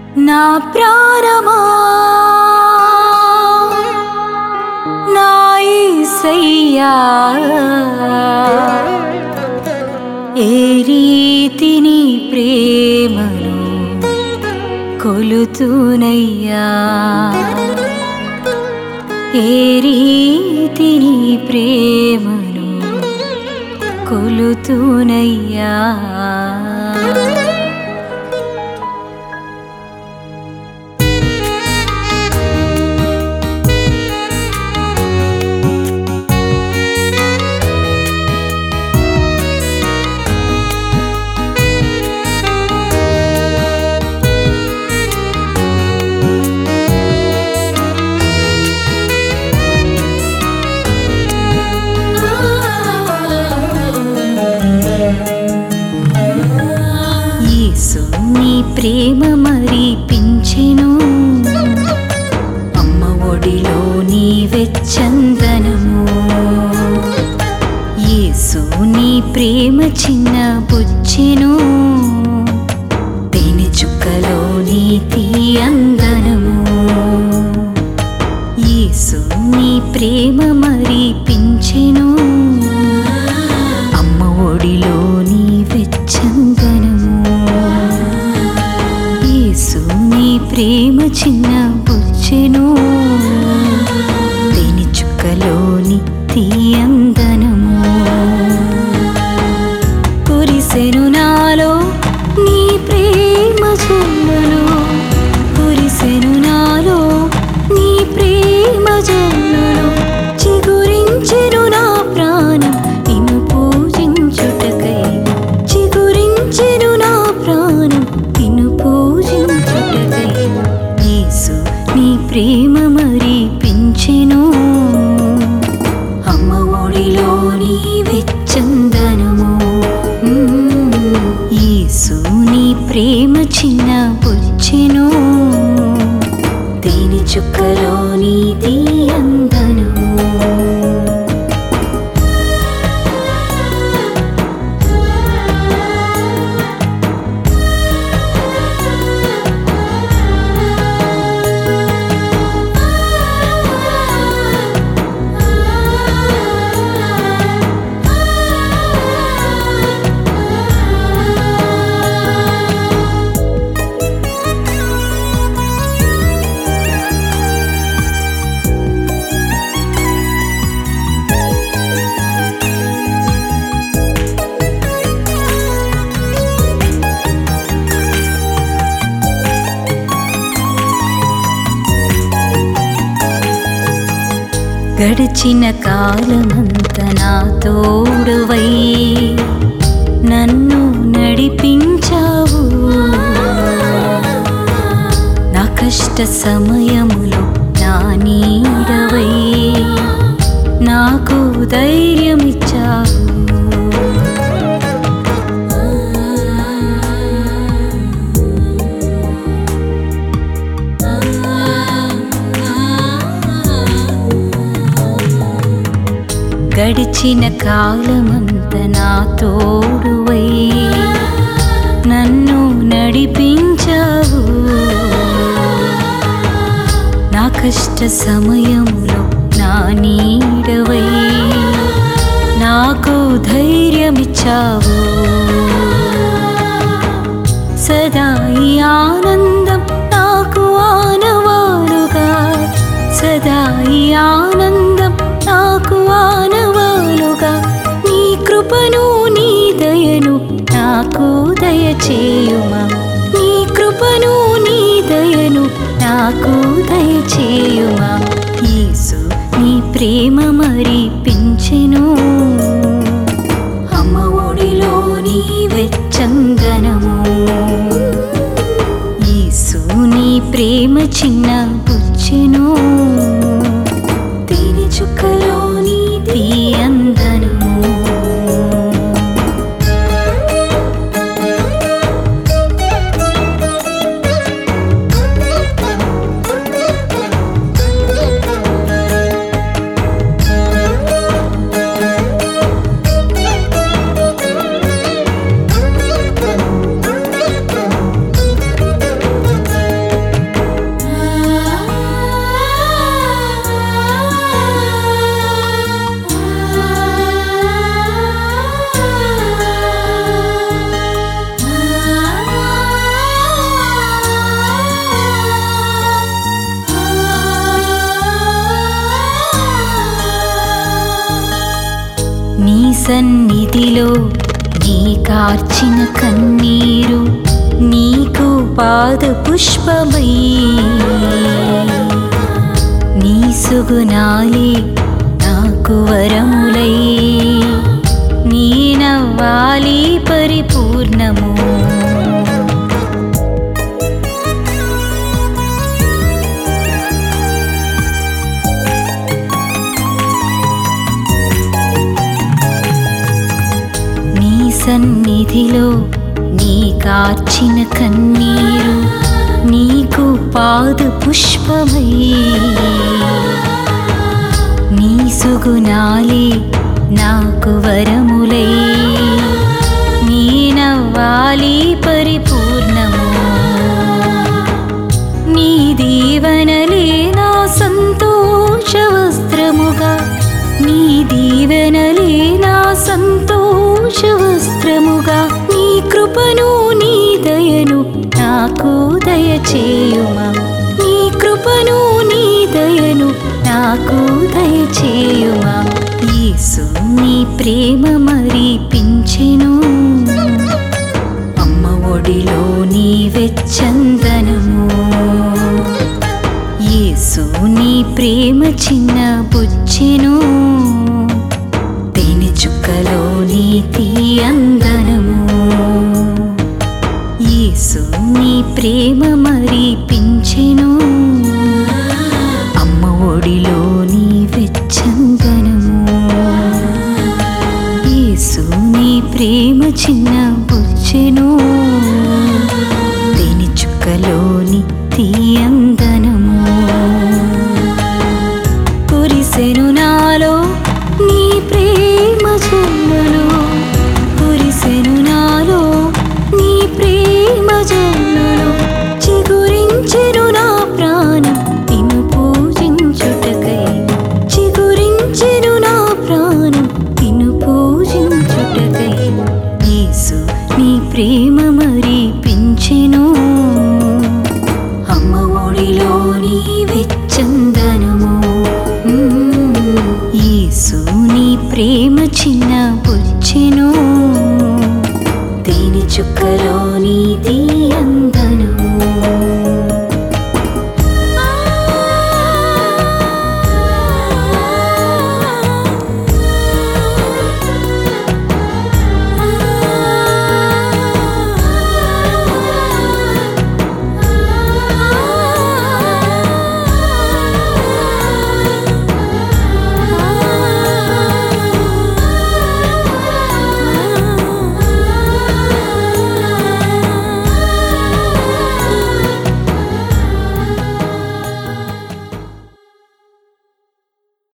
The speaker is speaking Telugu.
నా ప్రాణమా నా యేసయ్యా ఏ రీతి నీ ప్రేమను కొలుతునయ్యా ఏ రీతి నీ ప్రేమను కొలుతునయ్యా యేసు నీ ప్రేమ మరిపించెను అమ్మ ఒడిలో నీ వెచ్చందనము యేసు నీ ప్రేమ చిన్న బుచ్చెను తేనె చుక్కలో నీ తీయందనము యేసు నీ ప్రేమ మరిపించెను అమ్మ ఒడిలో నీ వెచ్చందనము యేసు నీ ప్రేమ చిన్న బుచ్చెను తేనె చుక్కలోని తీయందనము కురిసెను నాలో నీ ప్రేమ జల్లులు కురిసెను నాలో నీ ప్రేమ జల్లులు చిగురించెను నా ప్రాణం నిన్ను పూజించుటకై చిగురించెను నా ప్రాణం నిన్ను పూజించుటకై యేసు నీ ప్రేమ మరిపించెను అమ్మ ఒడిలో నీ వెచ్చందనము యేసు నీ ప్రేమ చిన్న బుచ్చెను తేనె చుక్కలో నీది అందనము గడిచిన కాలమంత నా తోడువై నన్ను నడిపించావు నా కష్ట సమయములో నా నీడవై నాకు ధైర్యమిచ్చావు గడిచిన కాలమంత నా తోడువై నన్ను నడిపించావు నా కష్ట సమయంలో నా నీడవై నాకు ధైర్యమిచ్చావు సదా ఈ ఆనందం నాకు ఆనవాలుగా సదా ఈ ఆనందం నాకు ఆనవాలుగా నీ కృపను నీ దయను నాకు దయచేయుమా నీ కృపను నీ దయను నాకు దయచేయుమా యేసు నీ ప్రేమ మరిపించెను అమ్మ ఒడిలో నీ వెచ్చందనము యేసు నీ ప్రేమ చిన్న బుచ్చెను తేనె చుక్కలో నీ తీయందనము సన్నిధిలో నీ కార్చిన కన్నీరు నీకు పాద పుష్పమై నీ సుగుణాలే నాకు వరములై నీ నవ్వాలి పరిపూర్ణము నీ సన్నిధిలో నీ కార్చిన కన్నీరు నీకు పాద పుష్పమై నీ సుగుణాలే నాకు వరములై నీ నవ్వాలి పరిపూర్ణము నీ దీవెనలే నా సంతోష వస్త్రముగా నీ దీవెనలే నా సంతోష వస్త్రముగా నీ కృపను నీ దయను నాకు దయచేయుమా నీ కృపను నీ దయను నాకు దయచేయుమా యేసు నీ ప్రేమ మరిపించెను అమ్మ ఒడిలో నీ వెచ్చందనము యేసు నీ ప్రేమ చిన్న బుచ్చెను తేనె చుక్కలో నీ తీయందనము యేసు నీ ప్రేమ మరిపించెను అమ్మ ఒడిలో నీ వెచ్చందనము యేసు నీ ప్రేమ చిన్న బుచ్చెను తేనె చుక్కలోని తీయందనము కురిసెను నాలో నీ ప్రేమ జల్లులు కురిసెను నాలో నీ ప్రేమ జల్లులు చిగురించెను నా ప్రాణం నిన్ను పూజించుటకై చిగురించెను నా ప్రాణం నిన్ను పూజించుటకై యేసు నీ ప్రేమ మరి పెంచెను అమ్మ ఒడిలో నీ వెచ్చందనము యేసు నీ ప్రేమ చిన్న బుచ్చెను తేనె చుక్కలో నీ తీయంద